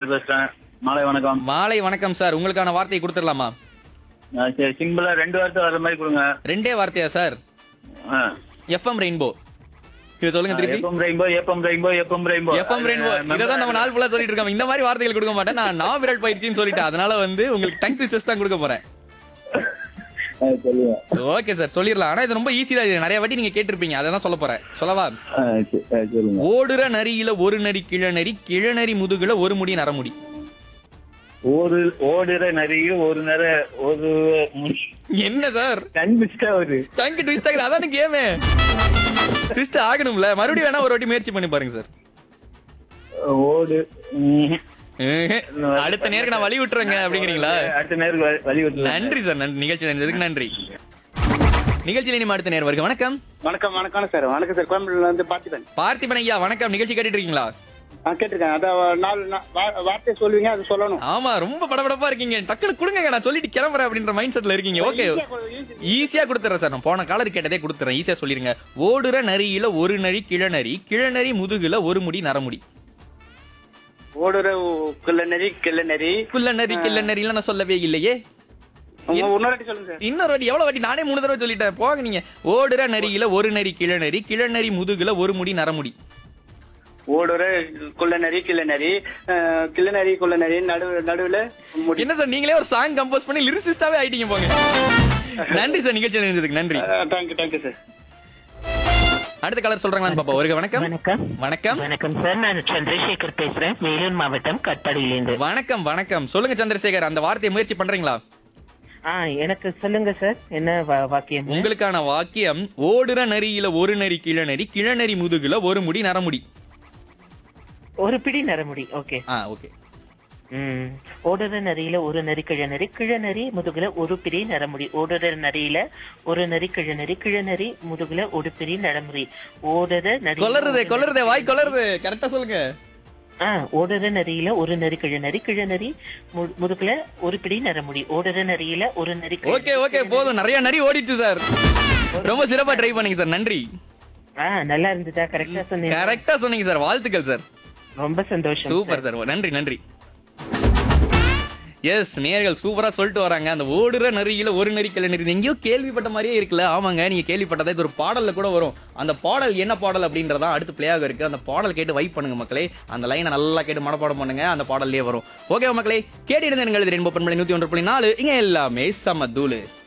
சங்கர் பேசுறேன் மாலை வணக்கம் மாலை வணக்கம் சார் உங்களுக்கான வார்த்தையை கொடுத்துடலாமா ஆ, சரி சிம்பிளா ரெண்டு வார்த்தை வர மாதிரி கொடுங்க ரெண்டே வார்த்தையா சார் எஃப்எம் ரெயின்போ இது சொல்லுங்க திருப்பி FM rainbow FM rainbow FM rainbow FM rainbow இதான் நம்ம நாள் ஃபுல்லா சொல்லிட்டு இருக்கோம் இந்த மாதிரி வார்த்தைகள் கொடுக்க மாட்டேன் நான் நான் விரல் பயிற்சின்னு சொல்லிட்டேன் அதனால வந்து உங்களுக்கு டங் ட்விஸ்டர்ஸ் தான் கொடுக்க போறேன் சொல்லுங்க ஓகே சார் சொல்லிடலாம் ஆனா இது ரொம்ப ஈஸி தான் இது நிறைய வாட்டி நீங்க கேட்டிருப்பீங்க அதை தான் சொல்ல போறேன் சொல்லவா ஆ, சரி, ஆ, சொல்லுங்க ஓடுற நரியில ஒரு நரி கிழநரி கிழநரி முதுகுல ஒரு முடி நரமுடி ஒரு ஓடுற நரியும் ஒரு நேர ஒரு என்ன சார் கண்பிஸ்டா ஒரு டங்கு ட்விஸ்ட் ஆகுது அதான கேமே ட்விஸ்ட் ஆகணும்ல மறுபடியும் வேணா ஒரு வாட்டி முயற்சி பண்ணி பாருங்க சார் ஓடு ம். அடுத்த நேருக்கு நான் வழி விட்டுறேங்க அப்படிங்கிறீங்களா அடுத்த நேரம் வழி- வழி விட்டு நன்றி சார் நன்றி நிகழ்ச்சி நடந்ததுக்கு நன்றி நிகழ்ச்சியில் இனிமே அடுத்த நேரம் வருக வணக்கம் வணக்கம் வணக்கம் சார் வணக்கம் சார் கோயம்புத்தூர்ல இருந்து பார்த்திபன் பார்த்திபன் ஐயா வணக்கம் நிகழ்ச்சி கேட்டுட்டு இருக்கீங்களா நான் கேட்டிருக்கேன் அதான் நாலு நா- வா- வார்த்தை சொல்லுவீங்க அது சொல்லணும் ஆமா ரொம்ப படபடப்பா இருக்கீங்க டக்குனு கொடுங்க நான் சொல்லிட்டு கிளம்புறேன் அப்படின்ற மைண்ட் செட்ல இருக்கீங்க ஓகே ஈஸியா கொடுத்துறேன் சார் நான் போன காலர் கேட்டதே கொடுத்துறேன் ஈஸியா சொல்லிருங்க ஓடுற நரியில ஒரு நரி கிழநரி கிழநரி முதுகுல ஒரு முடி நரமுடி ஓடுற உ- கிள்ளநரி கிள்ளநரி குள்ள நரி கிள்ள நரிலாம் நான் சொல்லவே இல்லையே உங்க இன்னொரு வாட்டி சொல்லுங்க சார் இன்னொரு வாட்டி எவ்வளவு வாட்டி நானே மூணு தடவை சொல்லிட்டேன் போங்க நீங்க ஓடுற நரியில ஒரு நரி கிழநரி கிழநரி முதுகுல ஒரு முடி நரமுடி ஓடுற குள்ளநரி கிள்ளநரி அஹ், கிள்ளநரி குள்ளநரி நடு நடுவுல முடி என்ன சார் நீங்களே ஒரு சாங் கம்போஸ் பண்ணி லிரிசிஸ்டாவே ஆயிட்டீங்க போங்க நன்றி சார் நிகழ்ச்சியில் இருந்ததுக்கு நன்றி தேங்க்யூ தேங்க்யூ சார் அடுத்த கலர் சொல்றாங்களான்னு பாப்பா வருக வணக்கம் வணக்கம் வணக்கம் வணக்கம் சார் நான் சந்திரசேகர் பேசுறேன் வேலூர் மாவட்டம் கட்பாடியிலேருந்து வணக்கம் வணக்கம் சொல்லுங்க சந்திரசேகர் அந்த வார்த்தையை முயற்சி பண்றீங்களா ஆ எனக்கு சொல்லுங்க சார் என்ன வா- வாக்கியம் உங்களுக்கான வாக்கியம் ஓடுற நரியில ஒரு நரி கிழநரி கிழநரி முதுகுல ஒரு முடி நரமுடி ஒரு பிடி நரமுடி ஓகே ஆ ஓகே ம் ஓடுற நரியில ஒரு நரி கிழநரி கிழநரி முதுகுல ஒரு பிடி நரமுடி ஓடுற நரியில ஒரு நரி கிழநரி கிழநரி முதுகுல ஒரு பிடி நரமுடி ஓடுற நரி கொலருதே கொலருதே வாய் கொலருது கரெக்டா சொல்லுங்க ஆ ஓடுற நரியில ஒரு நரி கிழநரி கிழநரி மு- முதுகுல ஒரு பிடி நரமுடி ஓடுற நரியில ஒரு நரி கிழநரி, ஓகே ஓகே போதும் நிறைய நரி ஓடிட்டு சார் ரொம்ப சிறப்பா ட்ரை பண்ணீங்க சார் நன்றி ஆ நல்லா இருந்துச்சா கரெக்டா சொன்னீங்க கரெக்டா சொன்னீங்க சார் வாழ்த்துக்கள் சார் ரொம்ப சந்தோஷம் சூப்பர் சார் நன்றி நன்றி எஸ் நேர்கள் சூப்பரா சொல்லிட்டு வராங்க அந்த ஓடுற நரியில ஒரு நரி கிளை நரி எங்கேயோ கேள்விப்பட்ட மாதிரியே இருக்குல்ல ஆமாங்க நீங்க கேள்விப்பட்டதா இது ஒரு பாடல்ல கூட வரும் அந்த பாடல் என்ன பாடல் அப்படின்றதா அடுத்து பிளே ஆக இருக்கு அந்த பாடல் கேட்டு வைப் பண்ணுங்க மக்களே அந்த லைனை நல்லா கேட்டு மனப்பாடம் பண்ணுங்க அந்த பாடல்லே வரும் ஓகே மக்களே கேட்டு இருந்தேன் ரெண்டு பண்பலை நூத்தி ஒன்று புள்ளி நாலு இங்க எல்லாமே சம தூளு